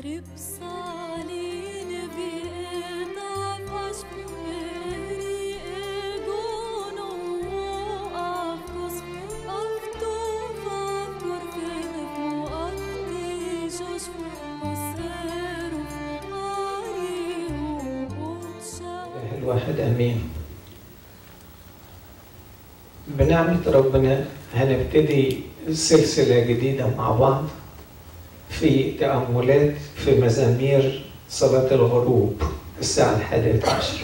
قرب صالين بإضافش إري إجونو أفكس أفتو فاكر كنف مؤدي جوش وسيرو أريو بوتشا الواحد امين بنعمة ربنا هنبتدي سلسلة جديدة مع بعض في تأملات في مزامير صلاة الغروب الساعة الحادية عشر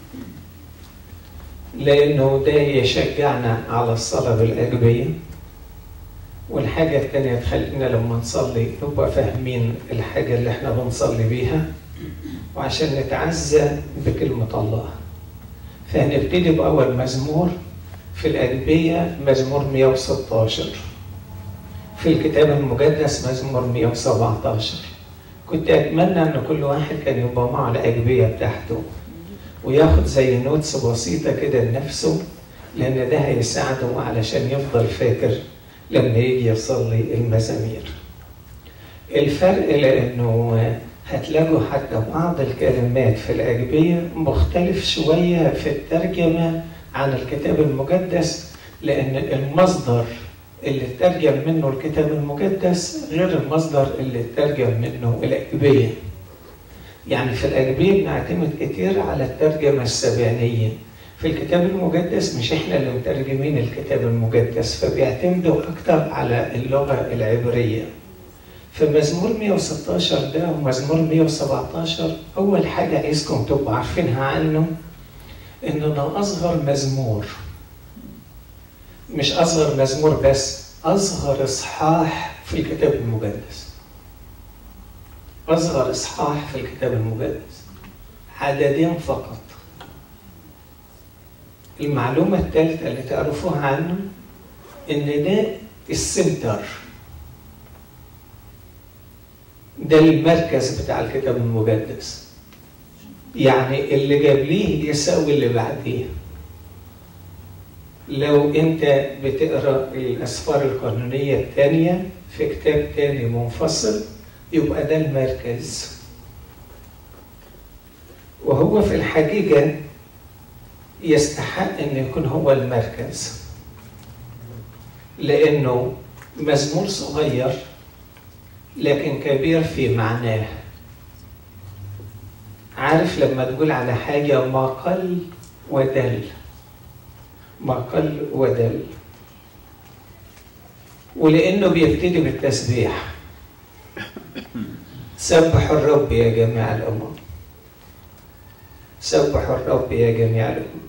لأنه ده يشجعنا على الصلاة بالأجبية والحاجة التانية تخلينا لما نصلي نبقى فاهمين الحاجة اللي احنا بنصلي بيها وعشان نتعزى بكلمة الله فهنبتدي بأول مزمور في الأدبية مزمور 116 في الكتاب المقدس مزمور 117 كنت أتمنى أن كل واحد كان يبقى معه الأجبية بتاعته وياخد زي نوتس بسيطة كده لنفسه لأن ده هيساعده علشان يفضل فاكر لما يجي يصلي المزامير الفرق لأنه هتلاقوا حتى بعض الكلمات في الأجبية مختلف شوية في الترجمة عن الكتاب المقدس لأن المصدر اللي ترجم منه الكتاب المقدس غير المصدر اللي ترجم منه الأجبية يعني في الأجبية بنعتمد كتير على الترجمة السبعينية في الكتاب المقدس مش احنا اللي مترجمين الكتاب المقدس فبيعتمدوا أكتر على اللغة العبرية في مزمور 116 ده ومزمور 117 أول حاجة عايزكم تبقوا عارفينها عنه إنه أصغر مزمور مش أصغر مزمور بس أصغر إصحاح في الكتاب المقدس أصغر إصحاح في الكتاب المقدس عددين فقط المعلومة الثالثة اللي تعرفوها عنه إن ده السنتر ده المركز بتاع الكتاب المقدس يعني اللي جاب ليه يساوي اللي بعديه لو انت بتقرا الاسفار القانونيه الثانيه في كتاب تاني منفصل يبقى ده المركز وهو في الحقيقه يستحق ان يكون هو المركز لانه مزمور صغير لكن كبير في معناه عارف لما تقول على حاجة ما قل ودل ما قل ودل ولأنه بيبتدي بالتسبيح سبحوا الرب يا جميع الأمم سبحوا الرب يا جميع الأمم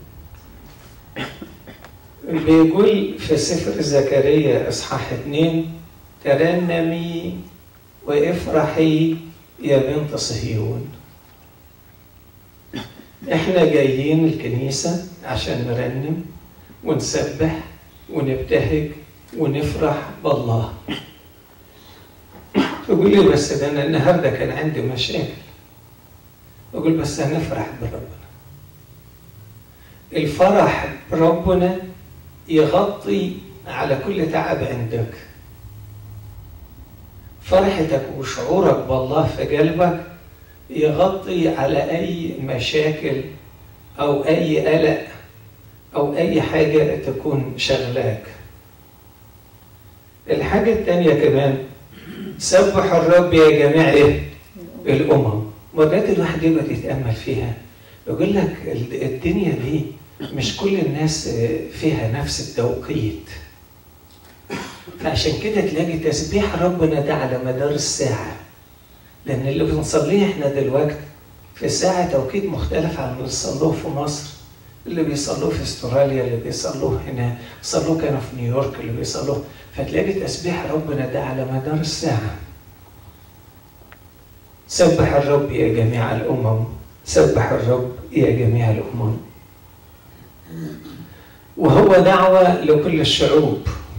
بيقول في سفر زكريا إصحاح اتنين ترنمي وافرحي يا بنت صهيون احنا جايين الكنيسة عشان نرنم ونسبح ونبتهج ونفرح بالله تقول لي بس ده انا النهارده كان عندي مشاكل اقول بس هنفرح بربنا الفرح بربنا يغطي على كل تعب عندك فرحتك وشعورك بالله في قلبك يغطي على أي مشاكل أو أي قلق أو أي حاجة تكون شغلاك الحاجة التانية كمان سبح الرب يا جميع إيه؟ الأمم مرات الواحد يبقى يتأمل فيها يقول لك الدنيا دي مش كل الناس فيها نفس التوقيت فعشان كده تلاقي تسبيح ربنا ده على مدار الساعة لأن اللي بنصليه احنا دلوقتي في ساعة توقيت مختلف عن اللي بيصلوه في مصر اللي بيصلوه في استراليا اللي بيصلوه هنا صلوه كانوا في نيويورك اللي بيصلوه فتلاقي تسبيح ربنا ده على مدار الساعة سبح الرب يا جميع الأمم سبح الرب يا جميع الأمم وهو دعوة لكل الشعوب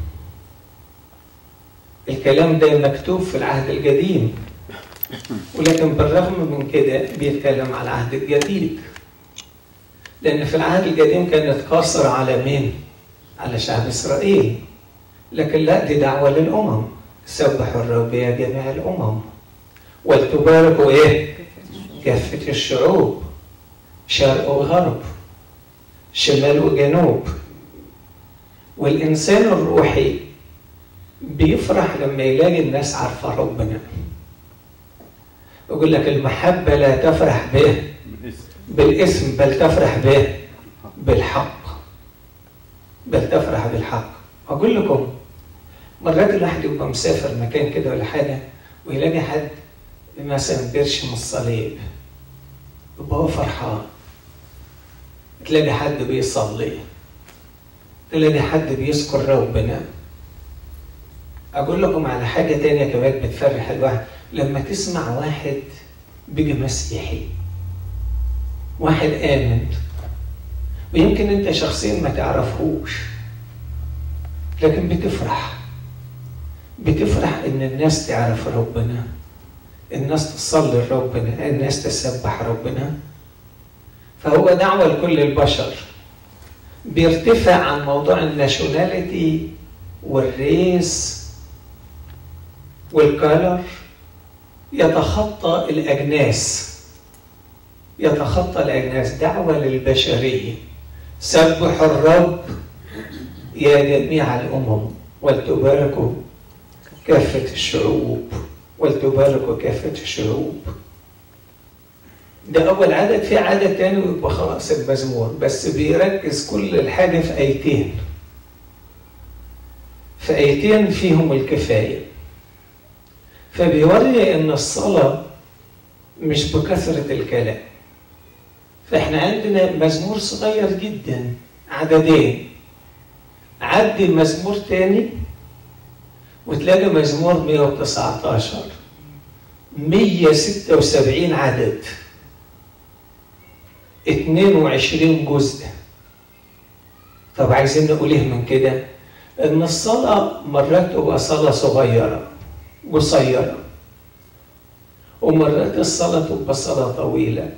الكلام ده مكتوب في العهد القديم ولكن بالرغم من كده بيتكلم على العهد الجديد لأن في العهد القديم كانت قاصرة على مين؟ على شعب إسرائيل لكن لا دي دعوة للأمم سبحوا الرب يا جميع الأمم ولتباركوا ايه كافة الشعوب شرق وغرب شمال وجنوب والإنسان الروحي بيفرح لما يلاقي الناس عارفة ربنا يقول لك المحبة لا تفرح به بالاسم بالاسم بل تفرح به بالحق بل تفرح بالحق أقول لكم مرات الواحد يبقى مسافر مكان كده ولا حاجة ويلاقي حد مثلا بيرشم الصليب يبقى هو فرحان تلاقي حد بيصلي تلاقي حد بيذكر ربنا أقول لكم على حاجة تانية كمان بتفرح الواحد لما تسمع واحد بيجي مسيحي واحد آمن ويمكن أنت شخصيا ما تعرفهوش لكن بتفرح بتفرح إن الناس تعرف ربنا الناس تصلي لربنا الناس تسبح ربنا فهو دعوة لكل البشر بيرتفع عن موضوع الناشوناليتي والريس والكالر يتخطى الأجناس يتخطى الأجناس دعوة للبشرية سبحوا الرب يا جميع الأمم ولتباركوا كافة الشعوب ولتباركوا كافة الشعوب ده أول عدد في عدد تاني ويبقى خلاص المزمور بس بيركز كل الحاجة في آيتين في آيتين فيهم الكفاية فبيوري إن الصلاة مش بكثرة الكلام فإحنا عندنا مزمور صغير جدا عددين عدي مزمور تاني وتلاقي مزمور 119 176 عدد 22 جزء طب عايزين نقول ايه من كده ان الصلاة مرات تبقى صلاة صغيرة قصيرة ومرات الصلاة تبقى صلاة طويلة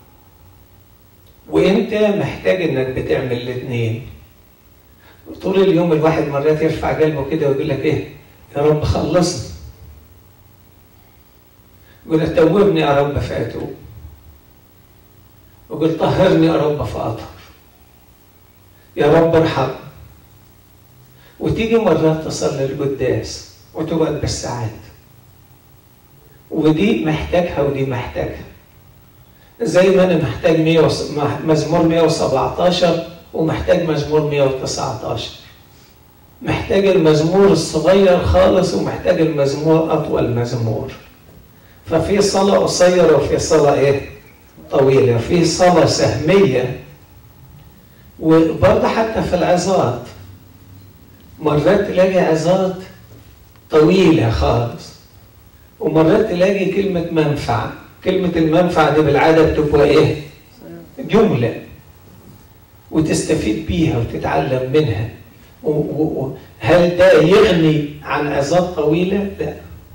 وانت محتاج انك بتعمل الاثنين طول اليوم الواحد مرات يرفع قلبه كده ويقول لك ايه يا رب خلصني يقول لك توبني يا رب فاتوب وقل طهرني يا رب فاطهر يا رب ارحم وتيجي مرات تصلي القداس وتقعد بالساعات ودي محتاجها ودي محتاجها زي ما انا محتاج 100 وس- مزمور 117 ومحتاج مزمور 119 محتاج المزمور الصغير خالص ومحتاج المزمور اطول مزمور ففي صلاة قصيرة وفي صلاة ايه؟ طويلة في صلاة سهمية وبرضه حتى في العظات مرات تلاقي عظات طويلة خالص ومرات تلاقي كلمة منفعة كلمة المنفعة دي بالعادة بتبقى ايه؟ جملة وتستفيد بيها وتتعلم منها و- و- و- هل ده يغني عن عظات طويلة؟ لا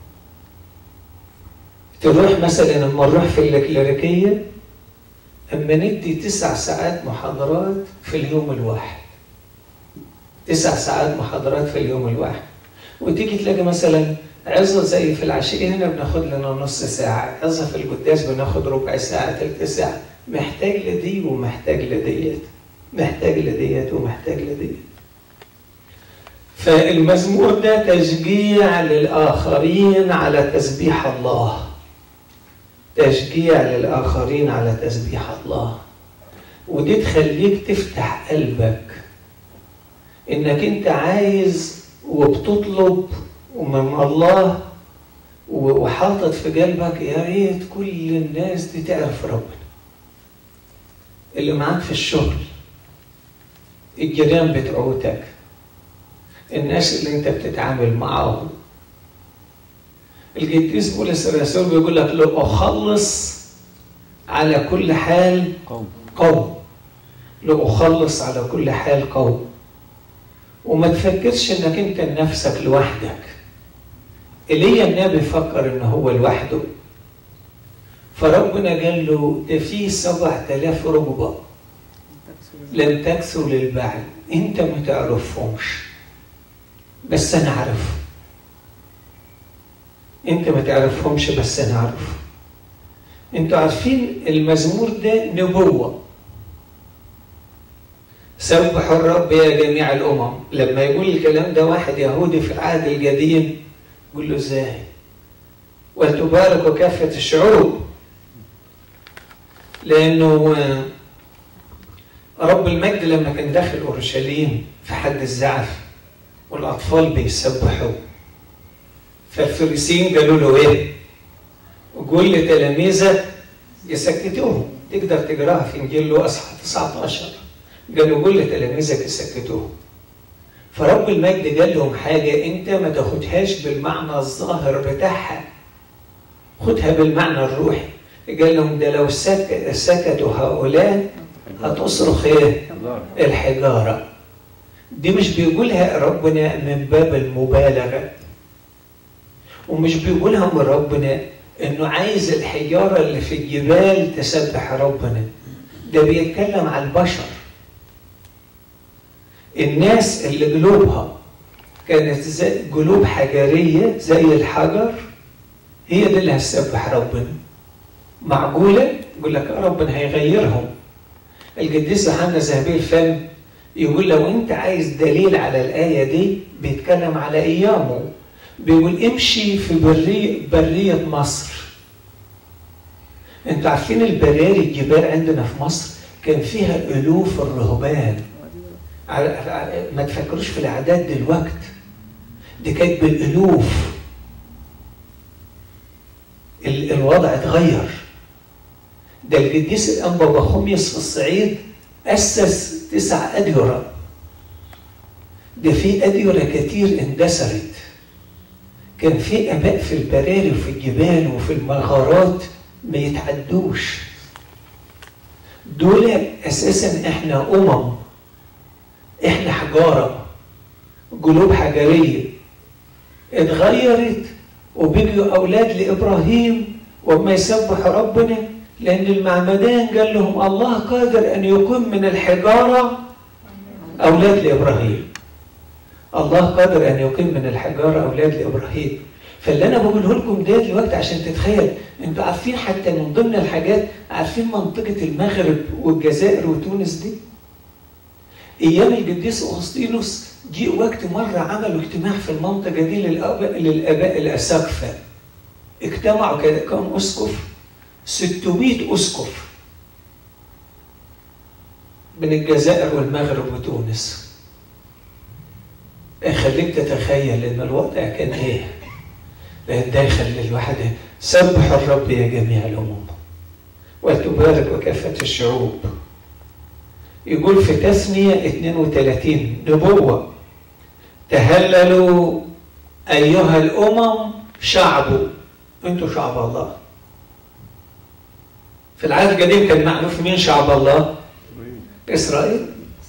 تروح مثلا لما نروح في الكليريكية اما ندي تسع ساعات محاضرات في اليوم الواحد تسع ساعات محاضرات في اليوم الواحد وتيجي تلاقي مثلا عظة زي في العشية هنا بناخد لنا نص ساعة عظة في القداس بناخد ربع ساعة تلت ساعة محتاج لدي ومحتاج لديت محتاج لديت ومحتاج لديت فالمزمور ده تشجيع للآخرين على تسبيح الله تشجيع للآخرين على تسبيح الله ودي تخليك تفتح قلبك انك انت عايز وبتطلب ومن الله وحاطط في قلبك يا ريت كل الناس دي تعرف ربنا اللي معاك في الشغل الجيران بتوعتك الناس اللي انت بتتعامل معاهم القديس بولس الرسول بيقول لك لو اخلص على كل حال قوم قوم لو اخلص على كل حال قوم وما تفكرش انك انت لنفسك لوحدك ايليا النبي فكر ان هو لوحده فربنا قال له ده في سبعة آلاف ركبة لم تكسوا للبعل انت ما تعرفهمش بس انا عارفهم انت ما تعرفهمش بس انا عارف انتوا عارفين المزمور ده نبوة سبحوا الرب يا جميع الأمم لما يقول الكلام ده واحد يهودي في العهد القديم يقول له ازاي ولتبارك كافة الشعوب لأنه رب المجد لما كان داخل أورشليم في حد الزعف والأطفال بيسبحوا فالفريسيين قالوا له إيه؟ قول لتلاميذك يسكتوهم تقدر تقراها في إنجيل لوقا اصحاح 19 قالوا قول لتلاميذك يسكتوهم فرب المجد قال لهم حاجة أنت ما تاخدهاش بالمعنى الظاهر بتاعها خدها بالمعنى الروحي قال لهم ده لو سك... سكتوا هؤلاء هتصرخ ايه؟ الحجارة دي مش بيقولها ربنا من باب المبالغة ومش بيقولها من ربنا انه عايز الحجارة اللي في الجبال تسبح ربنا ده بيتكلم على البشر الناس اللي قلوبها كانت زي قلوب حجرية زي الحجر هي دي اللي هتسبح ربنا معقولة؟ يقول لك ربنا هيغيرهم القديس يوحنا ذهبي الفم يقول لو انت عايز دليل على الآية دي بيتكلم على أيامه بيقول امشي في برية, برية مصر انتوا عارفين البراري الجبال عندنا في مصر كان فيها ألوف الرهبان ما تفكروش في الأعداد دلوقت دي كانت بالألوف الوضع اتغير ده القديس الأنبا بخوميس في الصعيد أسس تسع أديرة ده في أديرة كتير اندثرت كان في آباء في البراري وفي الجبال وفي المغارات ما يتعدوش دول أساسا إحنا أمم إحنا حجارة قلوب حجرية اتغيرت وبقوا أولاد لإبراهيم وما يسبح ربنا لأن المعمدان قال لهم الله قادر أن يكون من الحجارة أولاد لإبراهيم الله قادر أن يكون من الحجارة أولاد لإبراهيم فاللي أنا بقوله لكم ده دلوقتي عشان تتخيل أنتوا عارفين حتى من ضمن الحاجات عارفين منطقة المغرب والجزائر وتونس دي أيام القديس أغسطينوس جه وقت مرة عملوا اجتماع في المنطقة دي للآباء للآباء الأساقفة اجتمعوا كده كم أسقف 600 أسقف من الجزائر والمغرب وتونس يخليك تتخيل ان الوضع كان ايه لان ده يخلي الواحد سبح الرب يا جميع الامم وتبارك وكافة الشعوب يقول في تثنية 32 نبوة تهللوا أيها الأمم شعبه أنتوا شعب الله في العهد القديم كان معروف مين شعب الله؟ إسرائيل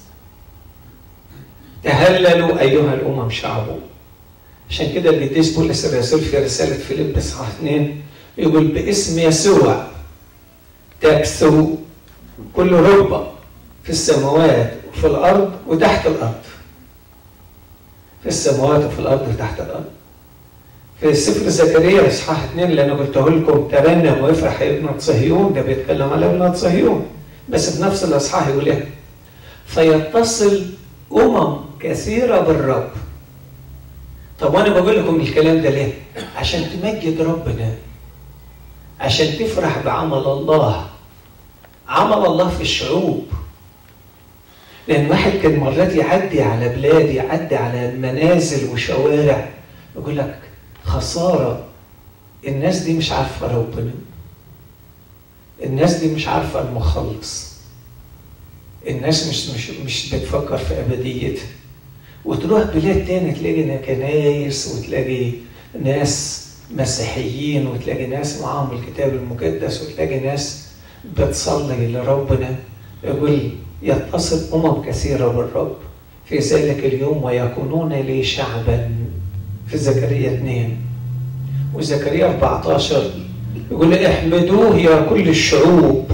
تهللوا أيها الأمم شعبه عشان كده القديس بولس الرسول في رسالة فيليب إصحاح 2 يقول باسم يسوع تكسو كل ركبة في السماوات وفي الأرض وتحت الأرض في السماوات وفي الأرض وتحت الأرض في سفر زكريا اصحاح 2 اللي انا قلته لكم ترنم وافرح يا ابنة صهيون ده بيتكلم على ابنة صهيون بس في نفس الاصحاح يقول ايه؟ فيتصل امم كثيره بالرب طب وانا بقول لكم الكلام ده ليه؟ عشان تمجد ربنا عشان تفرح بعمل الله عمل الله في الشعوب لان واحد كان مرات يعدي على بلاد يعدي على منازل وشوارع يقول لك خسارة الناس دي مش عارفة ربنا الناس دي مش عارفة المخلص الناس مش مش مش بتفكر في أبديتها وتروح بلاد تاني تلاقي كنايس وتلاقي ناس مسيحيين وتلاقي ناس معاهم الكتاب المقدس وتلاقي ناس بتصلي لربنا يقول يتصل أمم كثيرة بالرب في ذلك اليوم ويكونون لي شعبا في زكريا 2 وزكريا 14 يقول احمدوه يا كل الشعوب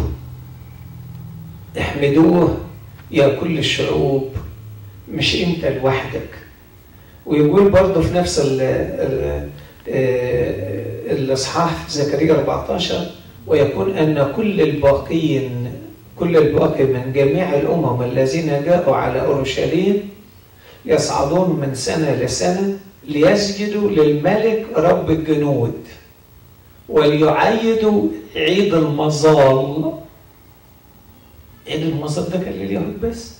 احمدوه يا كل الشعوب مش انت لوحدك ويقول برضه في نفس ال ال الإصحاح في زكريا 14 ويكون أن كل الباقين كل الباقي من جميع الأمم الذين جاءوا على أورشليم يصعدون من سنة لسنة ليسجدوا للملك رب الجنود وليعيدوا عيد المظال عيد المظال ده كان لليهود بس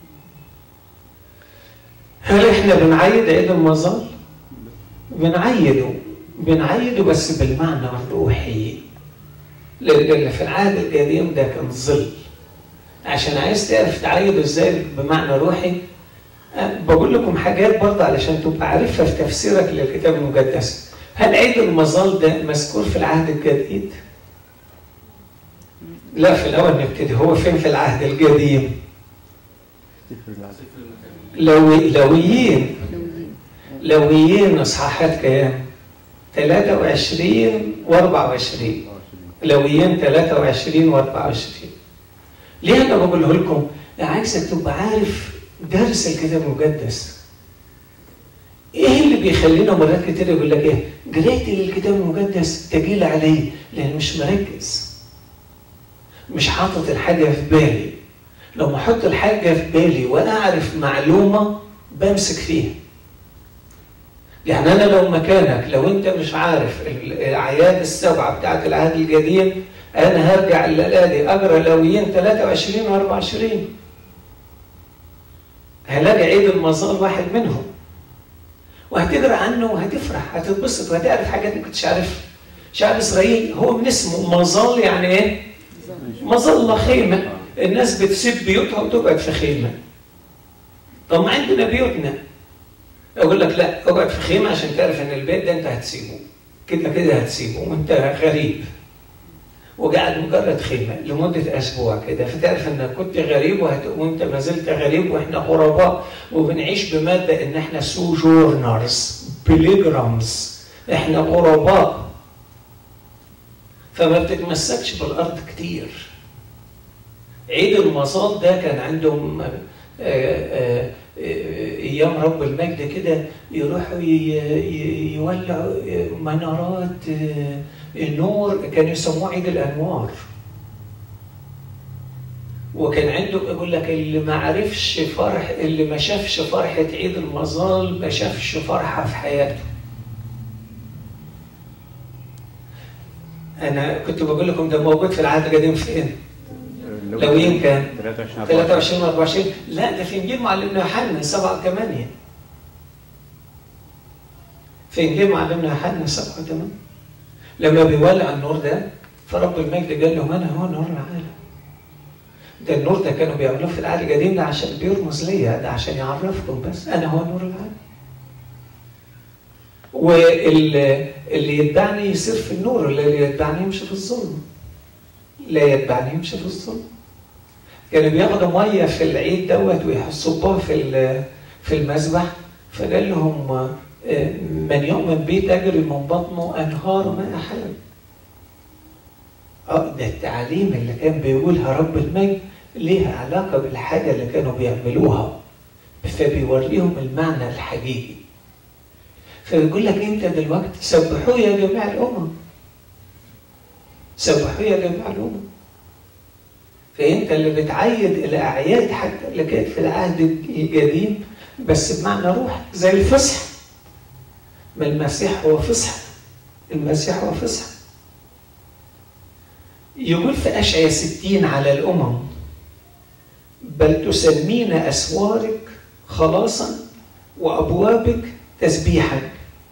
هل احنا بنعيد عيد المظال؟ بنعيده بنعيده بس بالمعنى الروحي لان في العهد القديم ده كان ظل عشان عايز تعرف تعيده ازاي بمعنى روحي أه بقول لكم حاجات برضه علشان تبقى عارفها في تفسيرك للكتاب المقدس هل عيد المظال ده مذكور في العهد الجديد؟ لا في الاول نبتدي هو فين في العهد القديم؟ لوي لويين لويين اصحاحات كام؟ 23 و24 لويين 23 و24 ليه انا بقوله لكم؟ عايزك تبقى عارف درس الكتاب المقدس ايه اللي بيخلينا مرات كتير يقول لك ايه؟ قرايتي للكتاب المقدس تقيل علي لان مش مركز مش حاطط الحاجه في بالي لما احط الحاجه في بالي واعرف معلومه بمسك فيها يعني انا لو مكانك لو انت مش عارف الاعياد السبعه بتاعت العهد القديم انا هرجع الليله دي اقرا لويين 23 و 24 هلاقي عيد المظال واحد منهم وهتقرا عنه وهتفرح هتتبسط وهتعرف حاجات ما كنتش عارفها شعب اسرائيل هو من اسمه مظال يعني ايه؟ مظله خيمه الناس بتسيب بيوتها وتقعد في خيمه طب ما عندنا بيوتنا اقول لك لا اقعد في خيمه عشان تعرف ان البيت ده انت هتسيبه كده كده هتسيبه وانت غريب وقاعد مجرد خيمه لمده اسبوع كده فتعرف انك كنت غريب وهت... وانت ما زلت غريب واحنا غرباء وبنعيش بماده ان احنا سوجورنرز بليجرامز احنا غرباء فما بتتمسكش بالارض كتير عيد المصاد ده كان عندهم آآ آآ ايام رب المجد كده يروحوا يولعوا منارات النور كانوا يسموه عيد الانوار وكان عنده يقول لك اللي ما عرفش فرح اللي ما شافش فرحه عيد المظال ما شافش فرحه في حياته انا كنت بقول لكم ده موجود في العهد القديم فين؟ لوين كان 23 23 و 24 لا ده في انجيل معلمنا يوحنا 7 و 8 في انجيل معلمنا يوحنا 7 و 8 لما بيولع النور ده فرب المجد قال لهم انا هو نور العالم ده النور ده كانوا بيعملوه في العهد القديم ده عشان بيرمز ليا ده عشان يعرفكم بس انا هو نور العالم واللي يتبعني يصير في النور اللي يتبعني يمشي في الظلم لا يتبعني يمشي في الظلم كانوا بياخدوا ميه في العيد دوت ويحصبوها في في المذبح فقال لهم من يؤمن بي تجري من بطنه انهار ماء حلب اه ده التعاليم اللي كان بيقولها رب المجد ليها علاقه بالحاجه اللي كانوا بيعملوها فبيوريهم المعنى الحقيقي فيقول لك انت دلوقتي سبحوه يا جميع الامم سبحوه يا جميع الامم فانت اللي بتعيد الاعياد حتى اللي كانت في العهد القديم بس بمعنى روح زي الفصح ما المسيح هو فصح المسيح هو فصح يقول في أشعية ستين على الأمم بل تسمين أسوارك خلاصا وأبوابك تسبيحا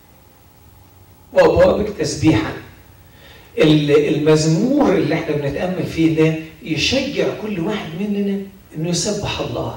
وأبوابك تسبيحا المزمور اللي احنا بنتأمل فيه ده يشجع كل واحد مننا انه يسبح الله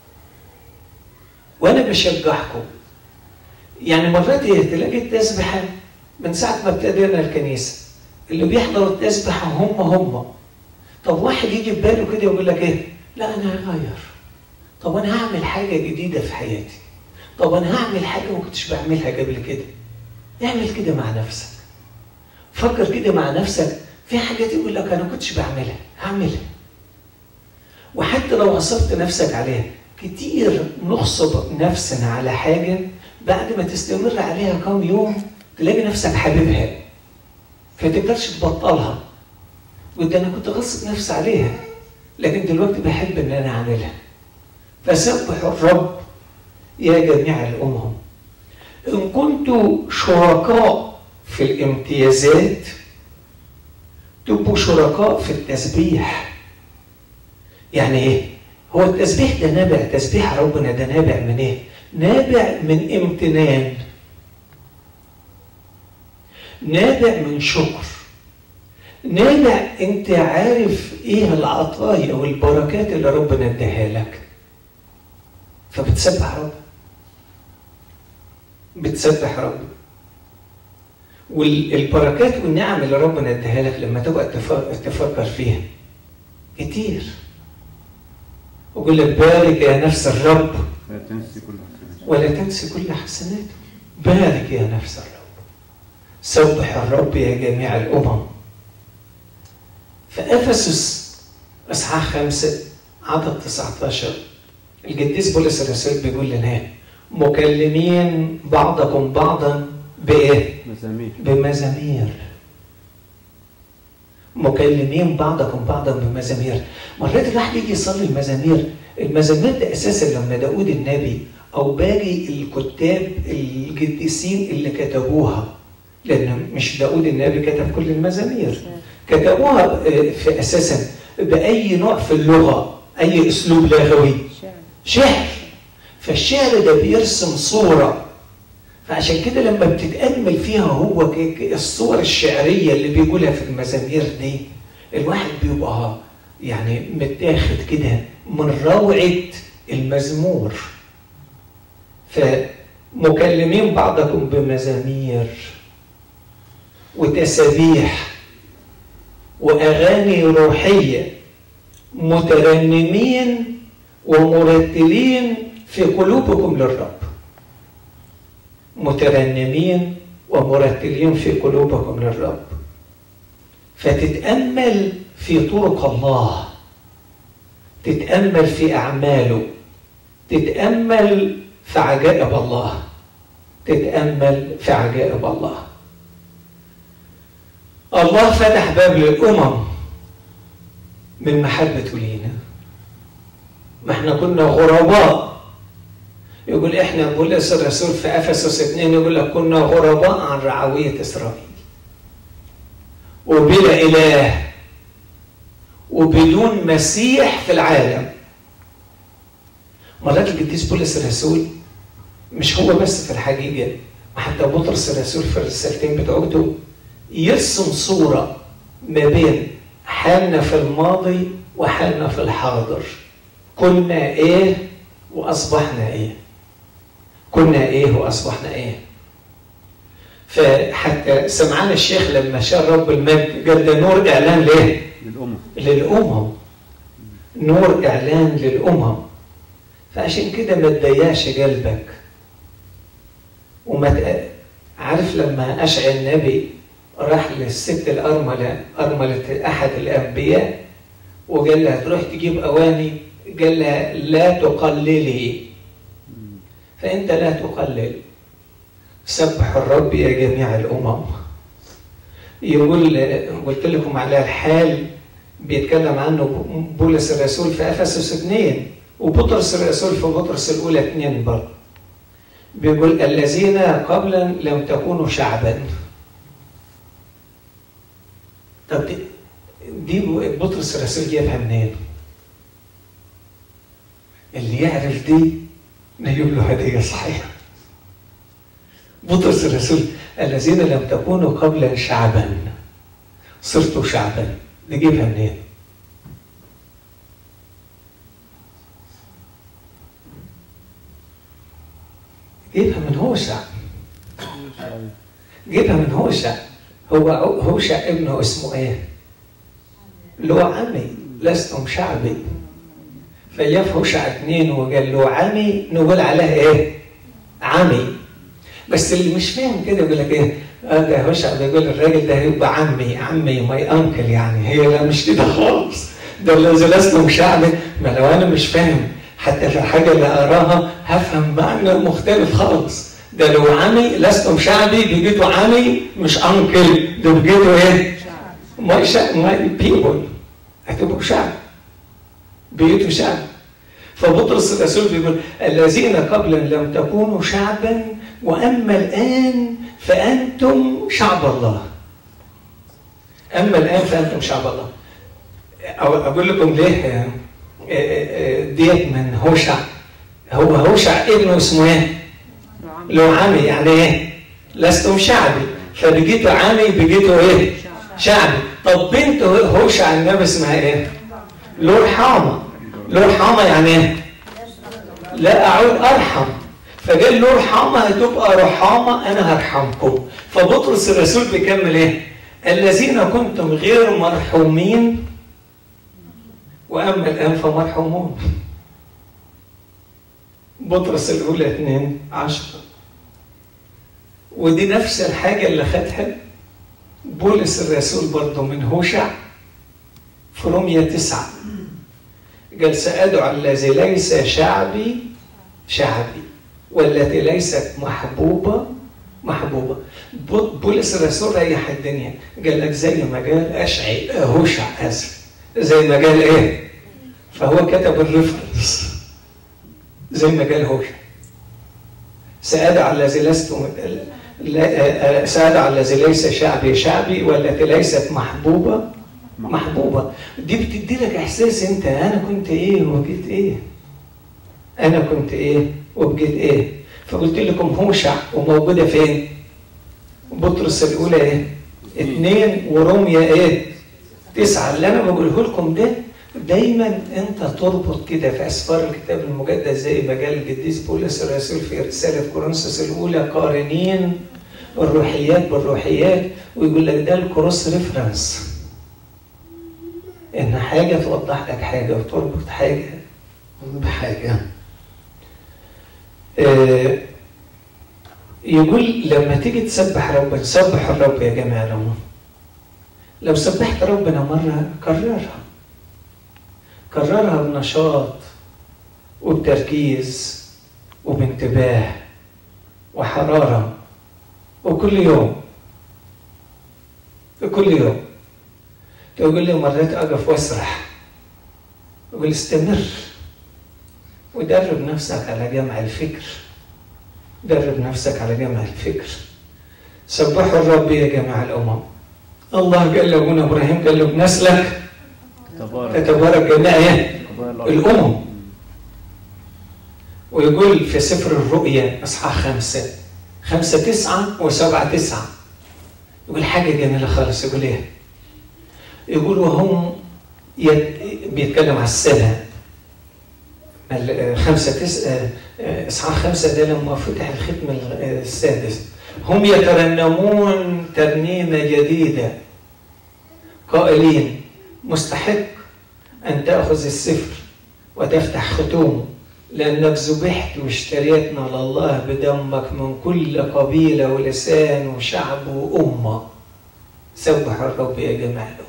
وانا بشجعكم يعني مرات ايه تلاقي التسبحه من ساعه ما ابتدينا الكنيسه اللي بيحضروا التسبحه هم هم طب واحد يجي في باله كده ويقول لك ايه لا انا هغير طب انا هعمل حاجه جديده في حياتي طب انا هعمل حاجه ما كنتش بعملها قبل كده اعمل كده مع نفسك فكر كده مع نفسك في حاجات يقول لك انا ما كنتش بعملها هعملها وحتى لو عصرت نفسك عليها كتير نغصب نفسنا على حاجه بعد ما تستمر عليها كام يوم تلاقي نفسك حاببها فتقدرش تبطلها وده انا كنت غصب نفسي عليها لكن دلوقتي بحب ان انا اعملها فسبحوا الرب يا جميع الامم ان كنتوا شركاء في الامتيازات تبقوا شركاء في التسبيح يعني ايه هو التسبيح ده نابع تسبيح ربنا ده نابع من ايه نابع من امتنان نابع من شكر نابع انت عارف ايه العطايا والبركات اللي ربنا اداها لك فبتسبح ربنا بتسبح ربنا والبركات والنعم اللي ربنا اداها لك لما تبقى تفكر فيها كتير ويقول لك بارك يا نفس الرب لا تنسي كل حسنات ولا تنسي كل حسناته بارك يا نفس الرب سبح الرب يا جميع الأمم فأفسس إصحاح خمسة عدد 19 القديس بولس الرسول بيقول لنا مكلمين بعضكم بعضا بإيه؟ مزامير بمزامير مكلمين بعضكم بعضا بمزامير مرات الواحد يجي يصلي المزامير المزامير ده اساسا لما داود النبي او باقي الكتاب القديسين اللي كتبوها لان مش داود النبي كتب كل المزامير كتبوها في اساسا باي نوع في اللغه اي اسلوب لغوي شعر فالشعر ده بيرسم صوره فعشان كده لما بتتأمل فيها هو ك- ك- الصور الشعرية اللي بيقولها في المزامير دي الواحد بيبقى يعني متاخد كده من روعة المزمور فمكلمين بعضكم بمزامير وتسابيح وأغاني روحية مترنمين ومرتلين في قلوبكم للرب مترنمين ومرتلين في قلوبكم للرب فتتأمل في طرق الله تتأمل في أعماله تتأمل في عجائب الله تتأمل في عجائب الله الله فتح باب للأمم من محبته لينا ما احنا كنا غرباء يقول احنا بولس الرسول في افسس 2 يقول لك كنا غرباء عن رعويه اسرائيل وبلا اله وبدون مسيح في العالم مرات القديس بولس الرسول مش هو بس في الحقيقه حتى بطرس الرسول في الرسالتين بتوعته يرسم صوره ما بين حالنا في الماضي وحالنا في الحاضر كنا ايه واصبحنا ايه كنا ايه واصبحنا ايه فحتى سمعان الشيخ لما شاف رب المجد قال ده نور اعلان ليه للأمم للامم نور اعلان للامم فعشان كده ما تضيعش قلبك وما ت- عارف لما اشعيا النبي راح للست الارمله ارمله احد الانبياء وقال لها تروح تجيب اواني قال لها لا تقللي فانت لا تقلل سبح الرب يا جميع الامم يقول قلت لكم على الحال بيتكلم عنه بولس الرسول في افسس اثنين وبطرس الرسول في بطرس الاولى اثنين برضه بيقول الذين قبلا لم تكونوا شعبا طب دي, دي بطرس الرسول جابها منين؟ اللي يعرف دي نجيب له هديه صحيحه بطرس الرسول الذين لم تكونوا قبلا شعبا صرتوا شعبا نجيبها منين؟ جيبها من هوشع جيبها من هوشع هو هوشع ابنه اسمه ايه؟ له عمي لستم شعبي فجاء في هوشع اثنين وقال له عمي نقول عليها ايه؟ عمي بس اللي مش فاهم كده يقول لك ايه؟ اه ده هوشع بيقول الراجل ده هيبقى عمي عمي ماي انكل يعني هي لا مش كده خالص ده الذي لستم شعبي ما لو انا مش فاهم حتى في الحاجه اللي اراها هفهم معنى مختلف خالص ده لو عمي لستم شعبي بقيتوا عمي مش انكل ده بقيتوا ايه؟ ماي شعب ماي بيبول هتبقوا شعب بقيتوا شعب فبطرس الرسول بيقول الذين قبلا لم تكونوا شعبا واما الان فانتم شعب الله اما الان فانتم شعب الله أو اقول لكم ليه آه، آه، آه، ديت من هوشع هو هوشع ابنه اسمه ايه؟ لو عمي يعني ايه؟ لستم شعبي فبقيتوا عمي بقيتوا ايه؟ شعبي طب بنت هوشع النبي اسمها ايه؟ لور حامة لور حامة يعني ايه؟ لا اعود ارحم فقال له رحمة هتبقى رحامة انا هرحمكم فبطرس الرسول بيكمل ايه؟ الذين كنتم غير مرحومين واما الان فمرحومون بطرس الاولى 2 10 ودي نفس الحاجه اللي خدها بولس الرسول برضه من هوشع في رومية تسعة قال سأدعو الذي ليس شعبي شعبي والتي ليست محبوبة محبوبة ب- بولس الرسول ريح الدنيا قال لك زي ما قال أشعي هوشع آسف زي ما قال إيه فهو كتب الريفرنس زي ما قال هوشع سأدعو الذي لست لا- سأدعو الذي ليس شعبي شعبي والتي ليست محبوبة محبوبة دي بتدي لك إحساس أنت أنا كنت إيه وبقيت إيه أنا كنت إيه وبقيت إيه فقلت لكم هوشع وموجودة فين بطرس الأولى إيه اثنين وروميا إيه تسعة اللي أنا بقوله لكم ده دايما أنت تربط كده في أسفار الكتاب المقدس زي ما قال القديس بولس الرسول في رسالة كورنثوس الأولى قارنين الروحيات بالروحيات ويقول لك ده الكروس ريفرنس ان حاجه توضح لك حاجه وتربط حاجه بحاجه آه، يقول لما تيجي تسبح ربنا سبح الرب يا جماعه الامم لو سبحت ربنا مره كررها كررها بنشاط وبتركيز وبانتباه وحراره وكل يوم كل يوم تقول لي مرات اقف واسرح اقول استمر ودرب نفسك على جمع الفكر درب نفسك على جمع الفكر سبحوا الرب يا جماعة الأمم الله قال لأبونا إبراهيم قال له بنسلك تبارك تتبارك جميع إيه؟ قبائل الأرض. الأمم ويقول في سفر الرؤيا إصحاح خمسة خمسة تسعة وسبعة تسعة يقول حاجة جميلة خالص يقول إيه؟ يقول وهم يت... بيتكلم على السنة ال- خمسة تس... آه، آه، إصحاح خمسة ده لما فتح الختم ال- آه، السادس هم يترنمون ترنيمة جديدة قائلين مستحق أن تأخذ السفر وتفتح ختومه لأنك ذبحت واشتريتنا لله بدمك من كل قبيلة ولسان وشعب وأمة سبح الرب يا جماعة الأمة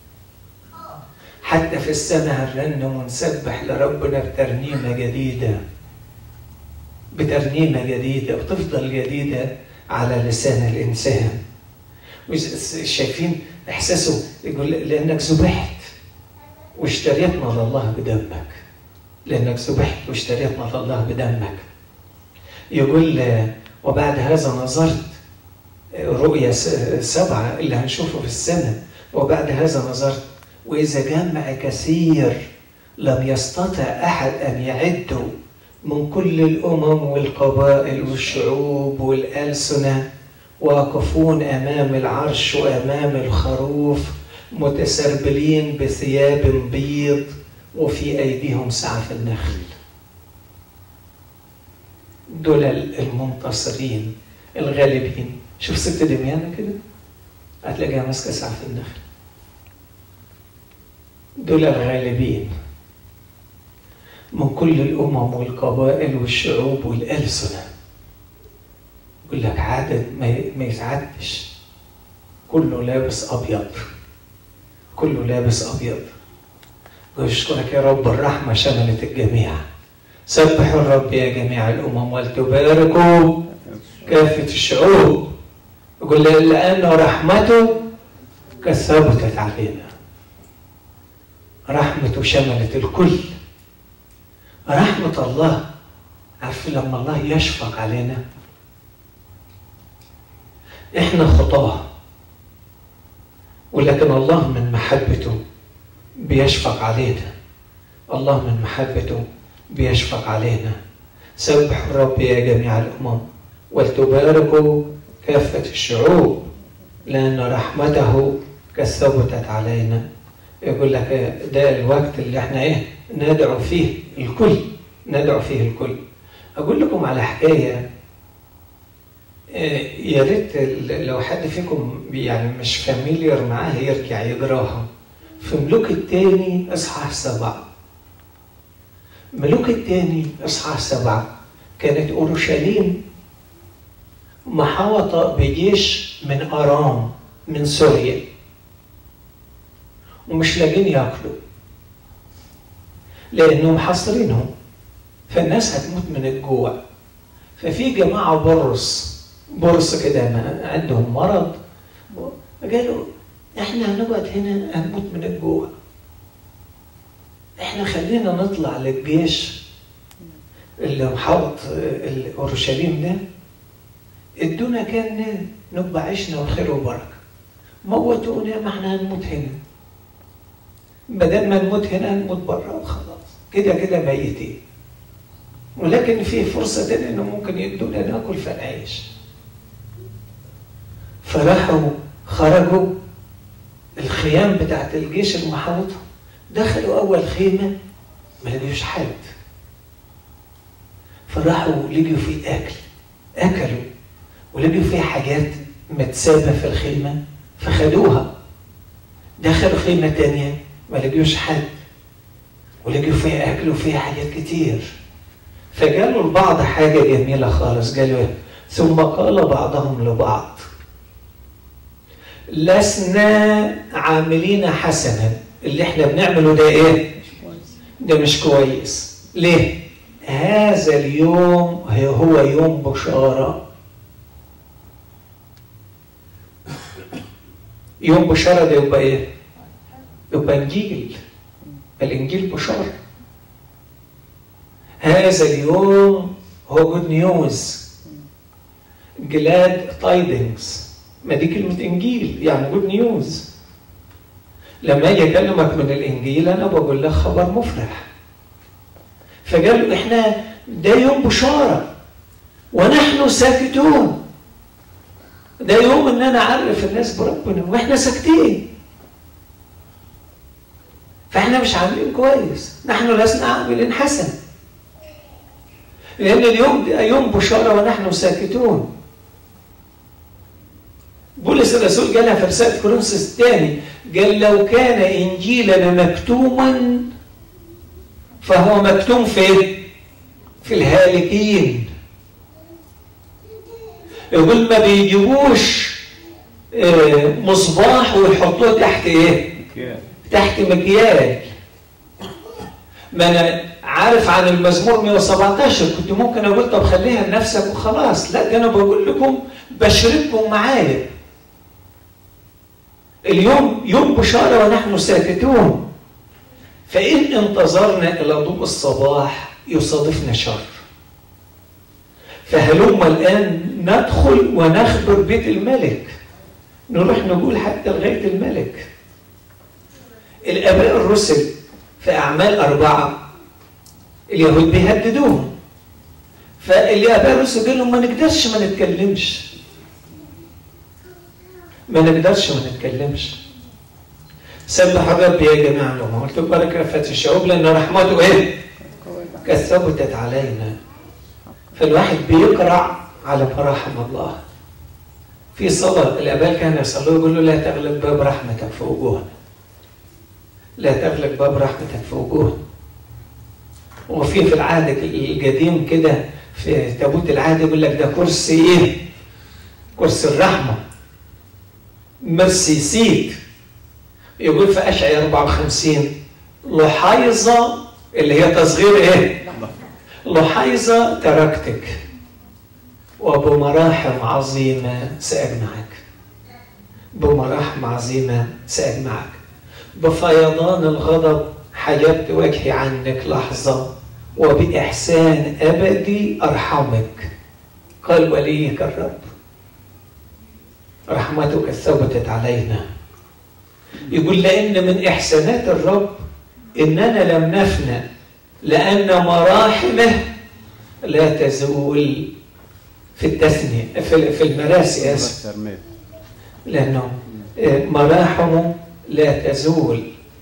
حتى في السماء هنرنم ونسبح لربنا بترنيمة جديدة بترنيمة جديدة وتفضل جديدة على لسان الإنسان وش- شايفين إحساسه يقول لأنك ذبحت واشتريتنا لله بدمك لأنك ذبحت واشتريتنا لله بدمك يقول آه، وبعد هذا نظرت آه، رؤيا س- سبعة اللي هنشوفه في السماء وبعد هذا نظرت وإذا جمع كثير لم يستطع أحد أن يعده من كل الأمم والقبائل والشعوب والألسنة واقفون أمام العرش وأمام الخروف متسربلين بثياب بيض وفي أيديهم سعف النخل دول المنتصرين الغالبين شوف ست دميانة كده هتلاقيها ماسكة سعف النخل دول الغالبين من كل الأمم والقبائل والشعوب والألسنة يقول لك عدد ما ما يتعدش كله لابس أبيض كله لابس أبيض ويشكرك يا رب الرحمة شملت الجميع سبحوا الرب يا جميع الأمم ولتباركوا كافة الشعوب يقول لأن رحمته قد ثبتت علينا رحمته شملت الكل رحمة الله عارفين لما الله يشفق علينا احنا خطاه ولكن الله من محبته بيشفق علينا الله من محبته بيشفق علينا سبحوا الرب يا جميع الأمم ولتباركوا كافة الشعوب لأن رحمته قد ثبتت علينا يقول لك ده الوقت اللي احنا ايه ندعو فيه الكل ندعو فيه الكل أقول لكم على حكاية إيه، يا ريت ال- لو حد فيكم يعني مش فاميليار معاها يرجع يقراها في ملوك التاني اصحاح سبعة ملوك التاني اصحاح سبعة كانت اورشليم محاوطة بجيش من ارام من سوريا ومش لاقين ياكلوا لانهم حاصرينهم فالناس هتموت من الجوع ففي جماعة برص برص كده ما عندهم مرض قالوا احنا هنقعد هنا هنموت من الجوع احنا خلينا نطلع للجيش اللي محاوط ال- اورشليم ده ادونا كان نبقى عشنا وخير وبركه موتونا ما احنا هنموت هنا بدل ما نموت هنا نموت بره وخلاص كده كده ميتين ولكن في فرصة تانية انه ممكن يدونا ناكل فنعيش فراحوا خرجوا الخيام بتاعت الجيش المحاوطة دخلوا أول خيمة ما لقيوش حد فراحوا لقيوا فيه أكل أكلوا ولقيوا فيه حاجات متسابة في الخيمة فخدوها دخلوا خيمة تانية ما لقيوش حد ولقيوا فيها أكل وفيها حاجات كتير فقالوا البعض حاجة جميلة خالص قالوا إيه؟ ثم قال بعضهم لبعض لسنا عاملين حسنا اللي احنا بنعمله ده ايه ده مش كويس ليه هذا اليوم هو يوم بشارة يوم بشارة ده يبقى ايه يبقى انجيل الانجيل بشارة هذا اليوم هو جود نيوز جلاد تايدنجز ما دي كلمة إنجيل يعني جود نيوز لما أجي أكلمك من الإنجيل أنا بقول لك خبر مفرح فقالوا إحنا ده يوم بشارة ونحن ساكتون ده يوم إن أنا أعرف الناس بربنا وإحنا ساكتين فإحنا مش عاملين كويس نحن لسنا عاملين حسن لأن اليوم ده يوم بشارة ونحن ساكتون بولس الرسول قالها في رسالة كورنثوس الثاني قال لو كان إنجيلنا مكتوما فهو مكتوم في في الهالكين يقول ما بيجيبوش آه، مصباح ويحطوه تحت ايه؟ مكيال تحت مكيال ما انا عارف عن المزمور 117 كنت ممكن اقول طب خليها لنفسك وخلاص لا ده انا بقول لكم بشرككم معايا اليوم يوم بشارة ونحن ساكتون فإن انتظرنا إلى ضوء الصباح يصادفنا شر فهلم الآن ندخل ونخبر بيت الملك نروح نقول حتى لغاية الملك الآباء الرسل في أعمال أربعة اليهود بيهددوهم فالآباء الرسل قالوا ما نقدرش ما نتكلمش ما نقدرش ما نتكلمش سبح الرب يا جماعة لما قلت بارك رفعت الشعوب لأن رحمته إيه؟ قد ثبتت علينا فالواحد بيقرع على مراحم الله في صلاة الآباء كانوا يصلوا يقولوا لا تغلق باب رحمتك في وجوهنا لا تغلق باب رحمتك في وجوهنا وفي في العهد القديم كده في تابوت العهد يقول لك ده كرسي ايه؟ كرسي الرحمه مرسي سيت يقول في اشعياء 54 لحيظه اللي هي تصغير ايه؟ لحيظه تركتك وبمراحم عظيمة سأجمعك بمراحم عظيمة سأجمعك بفيضان الغضب حجبت وجهي عنك لحظة وبإحسان أبدي أرحمك قال وليك الرب رحمتك ثبتت علينا يقول لأن من إحسانات الرب إننا لم نفنى لأن مراحمه لا تزول في التثنية في في المراسي آسف بس ترميت لأنه مراحمه لا تزول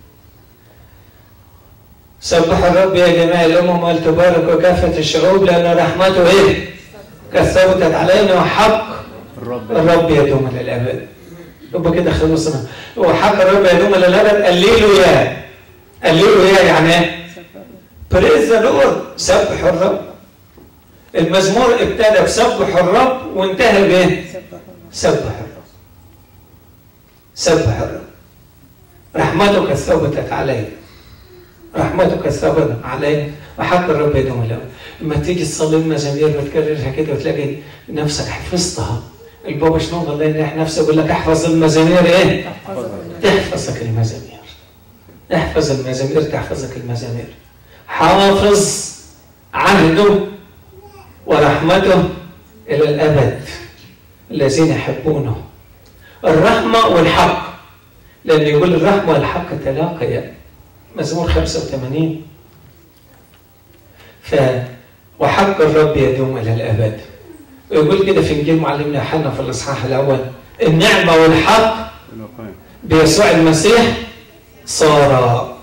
سبح الرب يا جميع الأمم ولتبارك كافة الشعوب لأن رحمته إيه؟ قد ثبتت علينا وحق الرب الرب يدوم للأبد يبقى كده خلصنا وحق الرب يدوم للأبد قليلوا يا قليلوا يا يعني إيه؟ بريز ذا لورد سبح الرب المزمور ابتدى بسبح الرب وانتهى بايه؟ سبح الرب سبح الرب رحمتك ثبتت عليك رحمتك ثبتت عليك وحق الرب يدوم له لما تيجي تصلي المزامير وتكررها كده وتلاقي نفسك حفظتها البابا شنو الله يريح نفسه يقول لك احفظ المزامير ايه؟ تحفظك المزامير احفظ المزامير تحفظك المزامير حافظ عهده ورحمته إلى الأبد الذين يحبونه الرحمة والحق لأن يقول الرحمة والحق تلاقيا مزمور 85 ف وحق الرب يدوم إلى الأبد ويقول كده في إنجيل معلمنا يوحنا في الإصحاح الأول النعمة والحق الوقاية بيسوع المسيح صار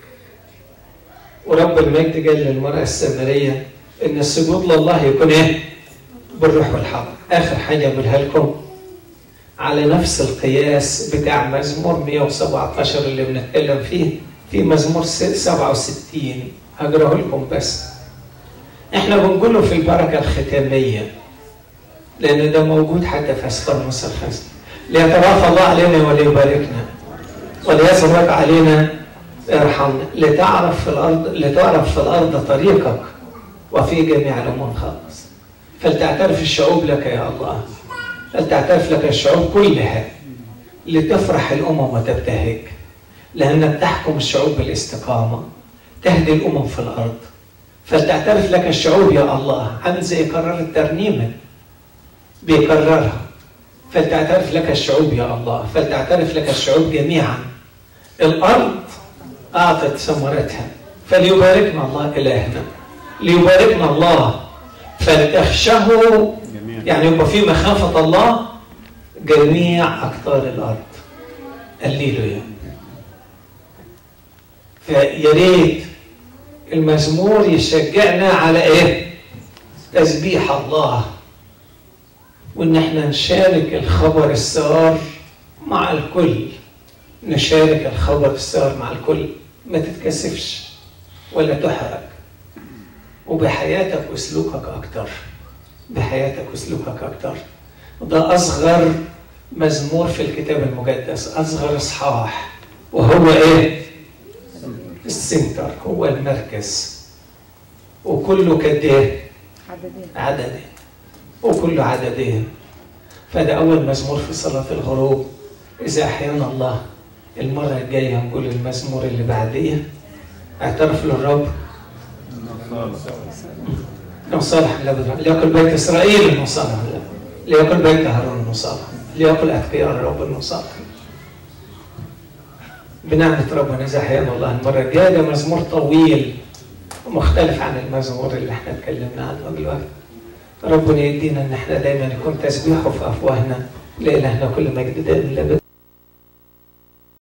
ورب المجد قال للمرأة السامرية إن السجود لله يكون إيه؟ بالروح والحق. آخر حاجة أقولها لكم على نفس القياس بتاع مزمور 117 اللي بنتكلم فيه في مزمور 67 هقراه لكم بس. إحنا بنقوله في البركة الختامية لأن ده موجود حتى في أسفار مصر الخمسة. ليترافى الله علينا وليباركنا وليسرك علينا ارحمنا لتعرف في الارض لتعرف في الارض طريقك وفي جميع الامور خالص فلتعترف الشعوب لك يا الله فلتعترف لك الشعوب كلها لتفرح الامم وتبتهج لانك تحكم الشعوب بالاستقامه تهدي الامم في الارض فلتعترف لك الشعوب يا الله عمزه يكرر الترنيمه بيكررها فلتعترف لك الشعوب يا الله فلتعترف لك الشعوب جميعا الأرض أعطت ثمرتها فليباركنا الله إلهنا ليباركنا الله فلتخشه جميعا يعني يبقى في مخافة الله جميع أقطار الأرض الليلويا فيا ريت المزمور يشجعنا على إيه؟ تسبيح الله وإن احنا نشارك الخبر السار مع الكل نشارك الخبر السار مع الكل ما تتكسفش ولا تحرج وبحياتك وسلوكك أكتر بحياتك وسلوكك أكتر وده أصغر مزمور في الكتاب المقدس أصغر إصحاح وهو إيه؟ السنتر هو المركز وكله قد إيه؟ عددين عددين وكله عددين فده أول مزمور في صلاة الغروب إذا أحيانا الله المرة الجاية نقول المزمور اللي بعديه اعترف للرب انه صالح لابد ليقل بيت اسرائيل انه صالح له. ليقل بيت هارون انه صالح ليقل اتقياء الرب انه صالح بنعمة ربنا إذا أحيانا الله المرة الجاية ده مزمور طويل مختلف عن المزمور اللي احنا اتكلمنا عنه دلوقتي ربنا يدينا ان احنا دايما يكون تسبيحه في افواهنا لإلهنا كل مجد دائم لابد